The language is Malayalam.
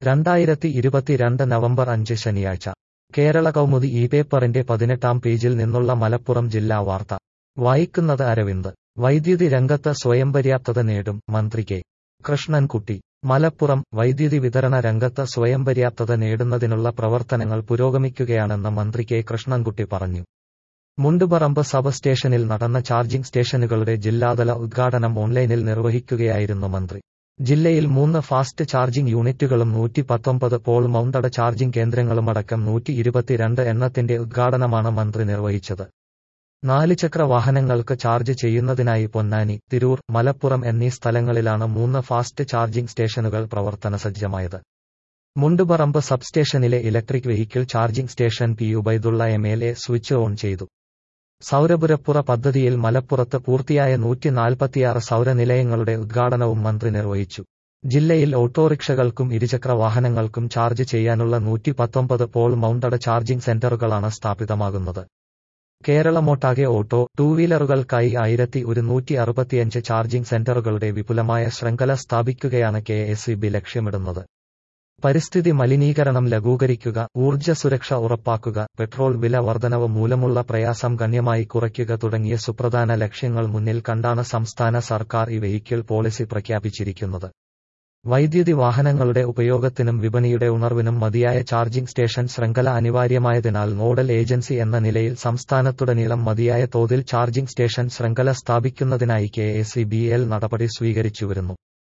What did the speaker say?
രണ്ടായിരത്തി ഇരുപത്തിരണ്ട് നവംബർ അഞ്ച് ശനിയാഴ്ച കേരള കൗമുദി ഈ പേപ്പറിന്റെ പതിനെട്ടാം പേജിൽ നിന്നുള്ള മലപ്പുറം ജില്ലാ വാർത്ത വായിക്കുന്നത് അരവിന്ദ് വൈദ്യുതി രംഗത്ത് സ്വയം പര്യാപ്തത നേടും മന്ത്രി കെ കൃഷ്ണൻകുട്ടി മലപ്പുറം വൈദ്യുതി വിതരണ രംഗത്ത് സ്വയം പര്യാപ്തത നേടുന്നതിനുള്ള പ്രവർത്തനങ്ങൾ പുരോഗമിക്കുകയാണെന്ന് മന്ത്രി കെ കൃഷ്ണൻകുട്ടി പറഞ്ഞു മുണ്ടുപറമ്പ് സബ് സ്റ്റേഷനിൽ നടന്ന ചാർജിംഗ് സ്റ്റേഷനുകളുടെ ജില്ലാതല ഉദ്ഘാടനം ഓൺലൈനിൽ നിർവഹിക്കുകയായിരുന്നു മന്ത്രി ജില്ലയിൽ മൂന്ന് ഫാസ്റ്റ് ചാർജിംഗ് യൂണിറ്റുകളും നൂറ്റി പത്തൊമ്പത് പോൾ മൗണ്ടഡ് ചാർജിംഗ് കേന്ദ്രങ്ങളുമടക്കം നൂറ്റി ഇരുപത്തിരണ്ട് എണ്ണത്തിന്റെ ഉദ്ഘാടനമാണ് മന്ത്രി നിർവഹിച്ചത് നാലുചക്ര വാഹനങ്ങൾക്ക് ചാർജ് ചെയ്യുന്നതിനായി പൊന്നാനി തിരൂർ മലപ്പുറം എന്നീ സ്ഥലങ്ങളിലാണ് മൂന്ന് ഫാസ്റ്റ് ചാർജിംഗ് സ്റ്റേഷനുകൾ പ്രവർത്തനസജ്ജമായത് മുണ്ടുപറമ്പ് സബ്സ്റ്റേഷനിലെ electric vehicle charging station P Ubaidulla M L A switch on ചെയ്തു സൗരപുരപ്പുറ പദ്ധതിയിൽ മലപ്പുറത്ത് പൂർത്തിയായ നൂറ്റി നാൽപ്പത്തിയാറ് സൗരനിലയങ്ങളുടെ ഉദ്ഘാടനവും മന്ത്രി നിർവഹിച്ചു ജില്ലയിൽ ഓട്ടോറിക്ഷകൾക്കും ഇരുചക്ര വാഹനങ്ങൾക്കും ചാർജ് ചെയ്യാനുള്ള നൂറ്റി പത്തൊമ്പത് പോൾ മൗണ്ടഡ് ചാർജിംഗ് സെന്ററുകളാണ് സ്ഥാപിതമാകുന്നത് കേരളമൊട്ടാകെ ഓട്ടോ ടൂ വീലറുകൾക്കായി ആയിരത്തി ഒരുന്നൂറ്റി അറുപത്തിയഞ്ച് ചാർജിംഗ് സെന്ററുകളുടെ വിപുലമായ ശൃംഖല സ്ഥാപിക്കുകയാണ് കെ എസ് ഇ ബി ലക്ഷ്യമിടുന്നത് പരിസ്ഥിതി മലിനീകരണം ലഘൂകരിക്കുക ഊർജ്ജ സുരക്ഷ ഉറപ്പാക്കുക പെട്രോൾ വില വർധനവ് മൂലമുള്ള പ്രയാസം ഗണ്യമായി കുറയ്ക്കുക തുടങ്ങിയ സുപ്രധാന ലക്ഷ്യങ്ങൾ മുന്നിൽ കണ്ടാണ് സംസ്ഥാന സർക്കാർ ഈ വെഹിക്കിൾ പോളിസി പ്രഖ്യാപിച്ചിരിക്കുന്നത് വൈദ്യുതി വാഹനങ്ങളുടെ ഉപയോഗത്തിനും വിപണിയുടെ ഉണർവിനും മതിയായ ചാർജിംഗ് സ്റ്റേഷൻ ശൃംഖല അനിവാര്യമായതിനാൽ നോഡൽ ഏജൻസി എന്ന നിലയിൽ സംസ്ഥാനത്തുടനീളം മതിയായ തോതിൽ ചാർജിംഗ് സ്റ്റേഷൻ ശൃംഖല സ്ഥാപിക്കുന്നതിനായി കെ നടപടി സ്വീകരിച്ചുവരുന്നു